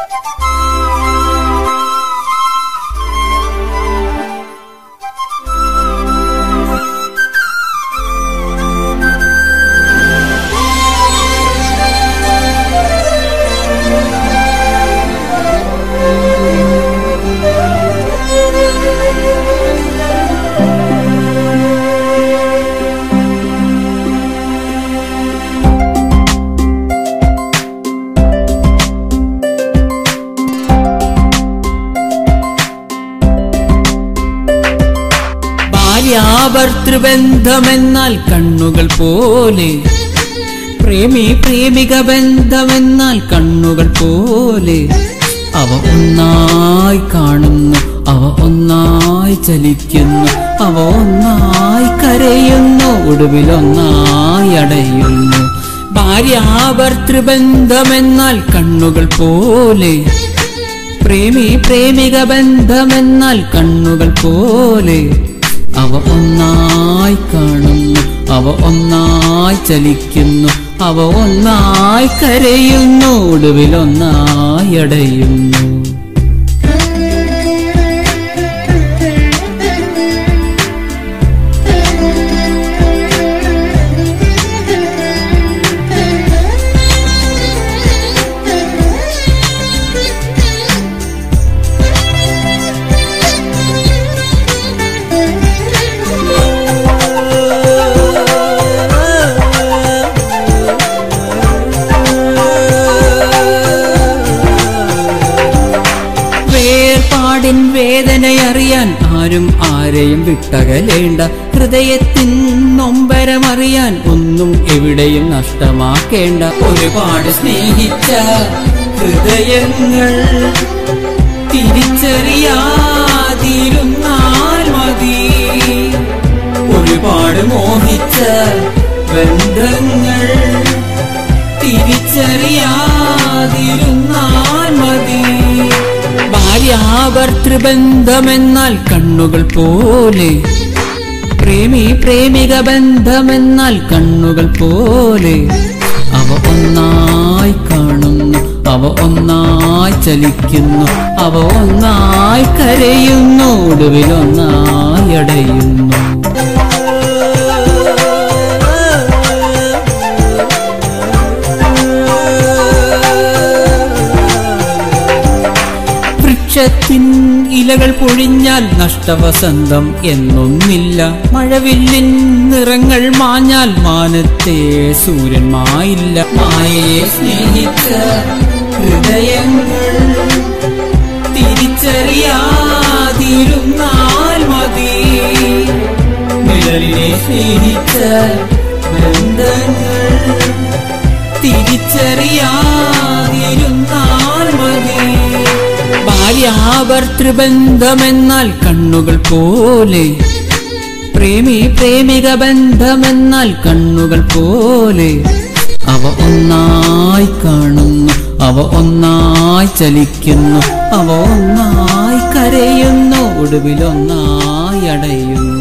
ഭാര്യാഭർത്തൃബന്ധമെന്നാൽ കണ്ണുകൾ പോലെ പ്രേമി പ്രേമിക ബന്ധമെന്നാൽ കണ്ണുകൾ പോലെ അവ ഒന്നായി കാണുന്നു അവ ഒന്നായി ചലിക്കുന്നു അവ ഒന്നായി കരയുന്നു ഒടുവിൽ ഒന്നായി അടയുന്നു ഭാര്യാഭർത്തൃബന്ധമെന്നാൽ കണ്ണുകൾ പോലെ പ്രേമി പ്രേമിക ബന്ധമെന്നാൽ കണ്ണുകൾ പോലെ അവ ഒന്നായി കാണുന്നു അവ ഒന്നായി ചലിക്കുന്നു അവ ഒന്നായി കരയുന്നു ഒടുവിൽ ഒന്നായി അടയുന്നു വേർപാടിൻ വേദനയറിയാൻ ആരും ആരെയും വിട്ടകലേണ്ട ഹൃദയത്തിൻ നൊമ്പരമറിയാൻ ഒന്നും എവിടെയും നഷ്ടമാക്കേണ്ട ഒരുപാട് സ്നേഹിച്ച ഹൃദയങ്ങൾ തിരിച്ചറിയാതിരുന്നാൽ മതി ഒരുപാട് മോഹിച്ച ബന്ധങ്ങൾ തിരിച്ചറിയാതിരുന്നാൽ മതി ഭാര്യാഭർത്തൃബന്ധമെന്നാൽ കണ്ണുകൾ പോലെ പ്രേമി പ്രേമിക ബന്ധമെന്നാൽ കണ്ണുകൾ പോലെ അവ ഒന്നായി കാണുന്നു അവ ഒന്നായി ചലിക്കുന്നു അവ ഒന്നായി കരയുന്നു ഒടുവിൽ ഒന്നായി അടയുന്നു വൃക്ഷത്തിൻ ഇലകൾ പൊഴിഞ്ഞാൽ നഷ്ടവസന്തം എന്നൊന്നില്ല മഴവില്ലിൻ നിറങ്ങൾ മാഞ്ഞാൽ മാനത്തെ സൂര്യൻ മായില്ല മായയെ സ്നേഹിച്ച ഹൃദയങ്ങൾ തിരിച്ചറിയാതിരുന്നാൽ മതി നിഴലിനെ സ്നേഹിച്ച ബന്ധങ്ങൾ തിരിച്ചറിയാതിരുന്നാൽ മതി ഭാര്യാഭർത്തൃബന്ധമെന്നാൽ കണ്ണുകൾ പോലെ പ്രേമി പ്രേമിക ബന്ധമെന്നാൽ കണ്ണുകൾ പോലെ അവ ഒന്നായി കാണുന്നു അവ ഒന്നായി ചലിക്കുന്നു അവ ഒന്നായി കരയുന്നു ഒടുവിൽ ഒന്നായി അടയുന്നു